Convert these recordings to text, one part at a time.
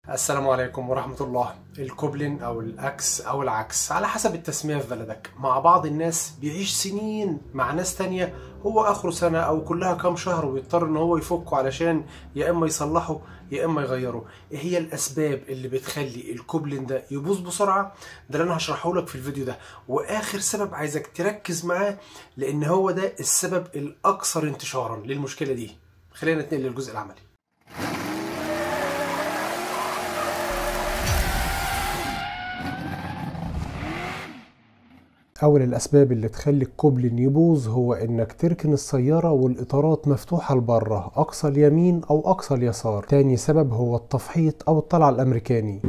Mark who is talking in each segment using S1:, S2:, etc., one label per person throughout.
S1: السلام عليكم ورحمة الله الكوبلين أو الأكس أو العكس على حسب التسمية في بلدك مع بعض الناس بيعيش سنين مع ناس تانية هو آخره سنة أو كلها كام شهر ويضطر إن هو يفكه علشان يا إما يصلحه يا إما يغيره إيه هي الأسباب اللي بتخلي الكوبلين ده يبوظ بسرعة ده اللي أنا هشرحه لك في الفيديو ده وآخر سبب عايزك تركز معاه لأن هو ده السبب الأكثر انتشارا للمشكلة دي خلينا نتنقل للجزء العملي أول الأسباب اللي تخلي الكوبلين يبوظ هو إنك تركن السيارة والإطارات مفتوحة لبره أقصى اليمين أو أقصى اليسار تاني سبب هو التفحيط أو الطلع الأمريكاني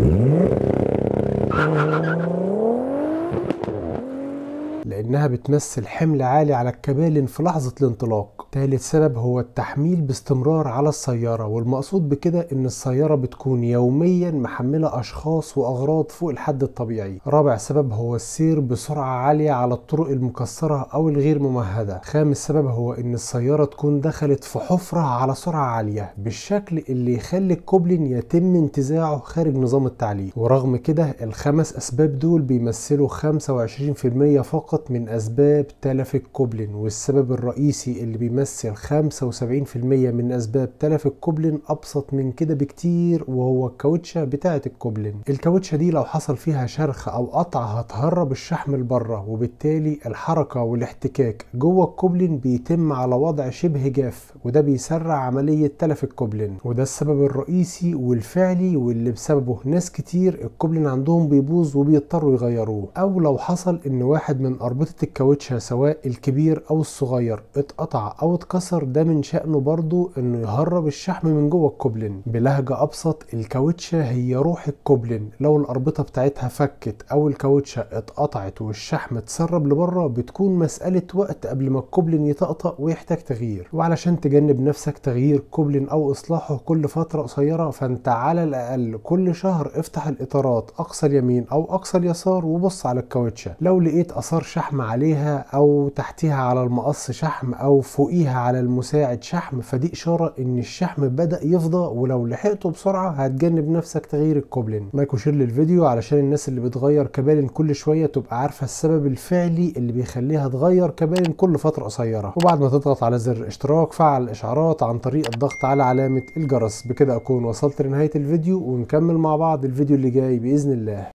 S1: لأنها بتمثل حمل عالي على الكبالن في لحظة الانطلاق تالت سبب هو التحميل باستمرار على السيارة والمقصود بكده إن السيارة بتكون يوميا محملة أشخاص وأغراض فوق الحد الطبيعي رابع سبب هو السير بسرعة عالية على الطرق المكسرة أو الغير ممهدة خامس سبب هو إن السيارة تكون دخلت في حفرة على سرعة عالية بالشكل اللي يخلي الكوبلين يتم انتزاعه خارج نظام التعليق ورغم كده الخمس أسباب دول بيمثلوا 25% فقط من أسباب تلف الكوبلين والسبب الرئيسي اللي بيمثل 75% من أسباب تلف الكوبلين أبسط من كده بكتير وهو الكاوتشة بتاعة الكوبلين الكاوتشة دي لو حصل فيها شرخ أو قطع هتهرب الشحم لبره وبالتالي الحركة والاحتكاك جوه الكوبلين بيتم على وضع شبه جاف وده بيسرع عملية تلف الكوبلين وده السبب الرئيسي والفعلي واللي بسببه ناس كتير الكوبلين عندهم بيبوظ وبيضطروا يغيروه أو لو حصل إن واحد من أربطة الكاوتشة سواء الكبير أو الصغير اتقطع أو اتكسر ده من شأنه برضو إنه يهرب الشحم من جوه الكوبلين بلهجة أبسط الكاوتشة هي روح الكوبلين لو الأربطة بتاعتها فكت أو الكاوتشة اتقطعت والشحم اتسرب لبره بتكون مسألة وقت قبل ما الكوبلين يطقطق ويحتاج تغيير وعلشان تجنب نفسك تغيير كوبلين أو إصلاحه كل فترة قصيرة فأنت على الأقل كل شهر افتح الإطارات أقصى اليمين أو أقصى اليسار وبص على الكاوتشة لو لقيت آثار شحم عليها او تحتها على المقص شحم او فوقيها على المساعد شحم فدي اشاره ان الشحم بدا يفضى ولو لحقته بسرعه هتجنب نفسك تغيير الكوبلين لايك وشير للفيديو علشان الناس اللي بتغير كبالن كل شويه تبقى عارفه السبب الفعلي اللي بيخليها تغير كبالن كل فتره قصيره وبعد ما تضغط على زر الاشتراك فعل الاشعارات عن طريق الضغط على علامه الجرس بكده اكون وصلت لنهايه الفيديو ونكمل مع بعض الفيديو اللي جاي باذن الله